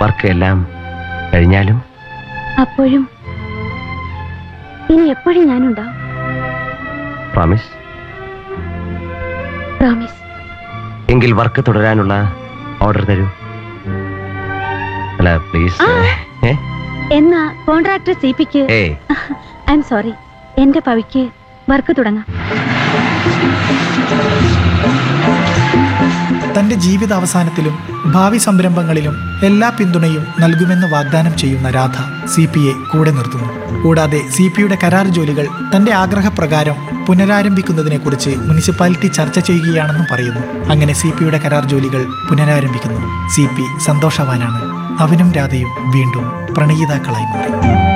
Work എല്ലാം കഴിഞ്ഞാലും അപ്പോഴും ഇനി എപ്പോഴും ഞാനുണ്ടാവും പ്രോമിസ് പ്രോമിസ് എങ്കിൽ വർക്ക് തുടരാനുള്ള ഓർഡർ തരൂ അല്ല പ്ലീസ് ആ. എന്നാ കോൺട്രാക്ടർ സി പിക്ക് ഏ ഐ എം സോറി എന്റെ പവിക്ക് വർക്ക് തുടങ്ങാം തന്റെ ജീവിതാവസാനത്തിലും ഭാവി സംരംഭങ്ങളിലും എല്ലാ പിന്തുണയും നൽകുമെന്ന് വാഗ്ദാനം ചെയ്യുന്ന രാധ സി പിയെ കൂടെ നിർത്തുന്നു കൂടാതെ സി പിയുടെ കരാർ ജോലികൾ തന്റെ ആഗ്രഹപ്രകാരം പുനരാരംഭിക്കുന്നതിനെക്കുറിച്ച് മുനിസിപ്പാലിറ്റി ചർച്ച ചെയ്യുകയാണെന്നും പറയുന്നു അങ്ങനെ സി പിയുടെ കരാർ ജോലികൾ പുനരാരംഭിക്കുന്നു സി പി സന്തോഷവാനാണ് അവനും രാധയും വീണ്ടും പ്രണയിതാക്കളായി മാറി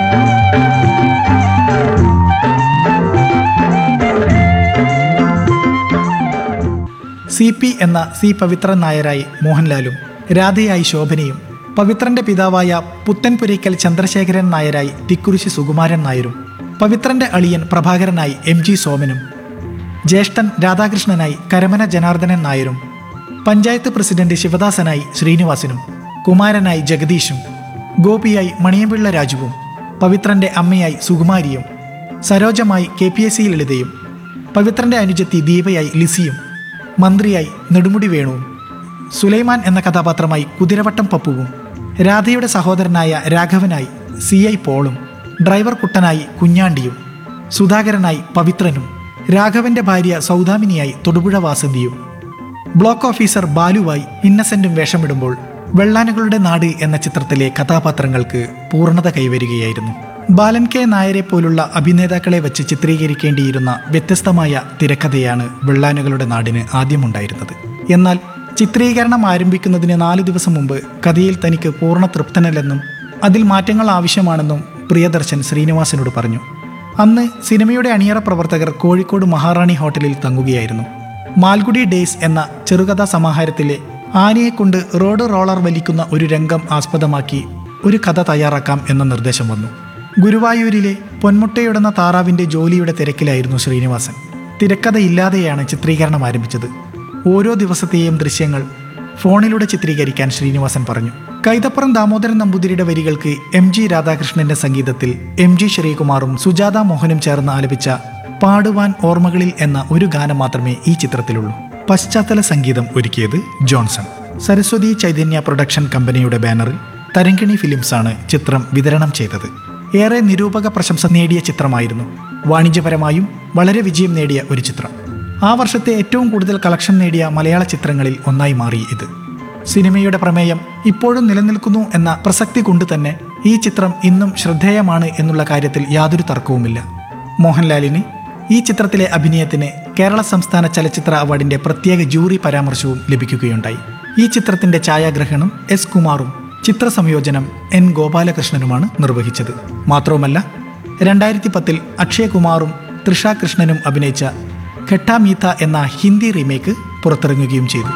സി പി എന്ന സി പവിത്രൻ നായരായി മോഹൻലാലും രാധയായി ശോഭനയും പവിത്രന്റെ പിതാവായ പുത്തൻപുരയ്ക്കൽ ചന്ദ്രശേഖരൻ നായരായി തിക്കുറിശി സുകുമാരൻ നായരും പവിത്രന്റെ അളിയൻ പ്രഭാകരനായി എം ജി സോമനും ജ്യേഷ്ഠൻ രാധാകൃഷ്ണനായി കരമന ജനാർദ്ദനൻ നായരും പഞ്ചായത്ത് പ്രസിഡന്റ് ശിവദാസനായി ശ്രീനിവാസനും കുമാരനായി ജഗദീഷും ഗോപിയായി മണിയമ്പിള്ള രാജുവും പവിത്രന്റെ അമ്മയായി സുകുമാരിയും സരോജമായി കെ പി എസ് സി ലളിതയും പവിത്രന്റെ അനുജത്തി ദീപയായി ലിസിയും മന്ത്രിയായി നെടുമുടി വേണുവും സുലൈമാൻ എന്ന കഥാപാത്രമായി കുതിരവട്ടം പപ്പുവും രാധയുടെ സഹോദരനായ രാഘവനായി സി ഐ പോളും ഡ്രൈവർ കുട്ടനായി കുഞ്ഞാണ്ടിയും സുധാകരനായി പവിത്രനും രാഘവന്റെ ഭാര്യ സൗദാമിനിയായി തൊടുപുഴ വാസന്തിയും ബ്ലോക്ക് ഓഫീസർ ബാലുവായി ഇന്നസെന്റും വേഷമിടുമ്പോൾ വെള്ളാനുകളുടെ നാട് എന്ന ചിത്രത്തിലെ കഥാപാത്രങ്ങൾക്ക് പൂർണ്ണത കൈവരികയായിരുന്നു ബാലൻ കെ നായരെ പോലുള്ള അഭിനേതാക്കളെ വെച്ച് ചിത്രീകരിക്കേണ്ടിയിരുന്ന വ്യത്യസ്തമായ തിരക്കഥയാണ് വെള്ളാനുകളുടെ നാടിന് ആദ്യമുണ്ടായിരുന്നത് എന്നാൽ ചിത്രീകരണം ആരംഭിക്കുന്നതിന് നാല് ദിവസം മുമ്പ് കഥയിൽ തനിക്ക് പൂർണ്ണ തൃപ്തനല്ലെന്നും അതിൽ മാറ്റങ്ങൾ ആവശ്യമാണെന്നും പ്രിയദർശൻ ശ്രീനിവാസനോട് പറഞ്ഞു അന്ന് സിനിമയുടെ അണിയറ പ്രവർത്തകർ കോഴിക്കോട് മഹാറാണി ഹോട്ടലിൽ തങ്ങുകയായിരുന്നു മാൽഗുഡി ഡേയ്സ് എന്ന ചെറുകഥാ സമാഹാരത്തിലെ ആനയെക്കൊണ്ട് റോഡ് റോളർ വലിക്കുന്ന ഒരു രംഗം ആസ്പദമാക്കി ഒരു കഥ തയ്യാറാക്കാം എന്ന നിർദ്ദേശം വന്നു ഗുരുവായൂരിലെ പൊന്മുട്ടയുടെന്ന താറാവിന്റെ ജോലിയുടെ തിരക്കിലായിരുന്നു ശ്രീനിവാസൻ തിരക്കഥയില്ലാതെയാണ് ചിത്രീകരണം ആരംഭിച്ചത് ഓരോ ദിവസത്തെയും ദൃശ്യങ്ങൾ ഫോണിലൂടെ ചിത്രീകരിക്കാൻ ശ്രീനിവാസൻ പറഞ്ഞു കൈതപ്പുറം ദാമോദരൻ നമ്പൂതിരിയുടെ വരികൾക്ക് എം ജി രാധാകൃഷ്ണന്റെ സംഗീതത്തിൽ എം ജി ശ്രീകുമാറും സുജാത മോഹനും ചേർന്ന് ആലപിച്ച പാടുവാൻ ഓർമ്മകളിൽ എന്ന ഒരു ഗാനം മാത്രമേ ഈ ചിത്രത്തിലുള്ളൂ പശ്ചാത്തല സംഗീതം ഒരുക്കിയത് ജോൺസൺ സരസ്വതി ചൈതന്യ പ്രൊഡക്ഷൻ കമ്പനിയുടെ ബാനറിൽ തരങ്കിണി ഫിലിംസാണ് ചിത്രം വിതരണം ചെയ്തത് ഏറെ നിരൂപക പ്രശംസ നേടിയ ചിത്രമായിരുന്നു വാണിജ്യപരമായും വളരെ വിജയം നേടിയ ഒരു ചിത്രം ആ വർഷത്തെ ഏറ്റവും കൂടുതൽ കളക്ഷൻ നേടിയ മലയാള ചിത്രങ്ങളിൽ ഒന്നായി മാറി ഇത് സിനിമയുടെ പ്രമേയം ഇപ്പോഴും നിലനിൽക്കുന്നു എന്ന പ്രസക്തി കൊണ്ട് തന്നെ ഈ ചിത്രം ഇന്നും ശ്രദ്ധേയമാണ് എന്നുള്ള കാര്യത്തിൽ യാതൊരു തർക്കവുമില്ല മോഹൻലാലിന് ഈ ചിത്രത്തിലെ അഭിനയത്തിന് കേരള സംസ്ഥാന ചലച്ചിത്ര അവാർഡിന്റെ പ്രത്യേക ജൂറി പരാമർശവും ലഭിക്കുകയുണ്ടായി ഈ ചിത്രത്തിന്റെ ഛായാഗ്രഹണം എസ് കുമാറും ചിത്ര സംയോജനം എൻ ഗോപാലകൃഷ്ണനുമാണ് നിർവഹിച്ചത് മാത്രവുമല്ല രണ്ടായിരത്തി പത്തിൽ അക്ഷയകുമാറും തൃഷ കൃഷ്ണനും അഭിനയിച്ച ഘട്ടാമീത്ത എന്ന ഹിന്ദി റീമേക്ക് പുറത്തിറങ്ങുകയും ചെയ്തു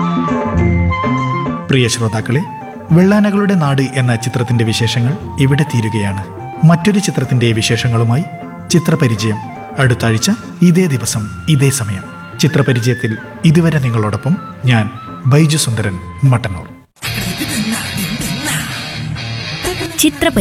പ്രിയ ശ്രോതാക്കളെ വെള്ളാനകളുടെ നാട് എന്ന ചിത്രത്തിന്റെ വിശേഷങ്ങൾ ഇവിടെ തീരുകയാണ് മറ്റൊരു ചിത്രത്തിന്റെ വിശേഷങ്ങളുമായി ചിത്രപരിചയം അടുത്ത ആഴ്ച ഇതേ ദിവസം ഇതേ സമയം ചിത്രപരിചയത്തിൽ ഇതുവരെ നിങ്ങളോടൊപ്പം ഞാൻ ബൈജു സുന്ദരൻ മട്ടന്നൂർ ചിത്ര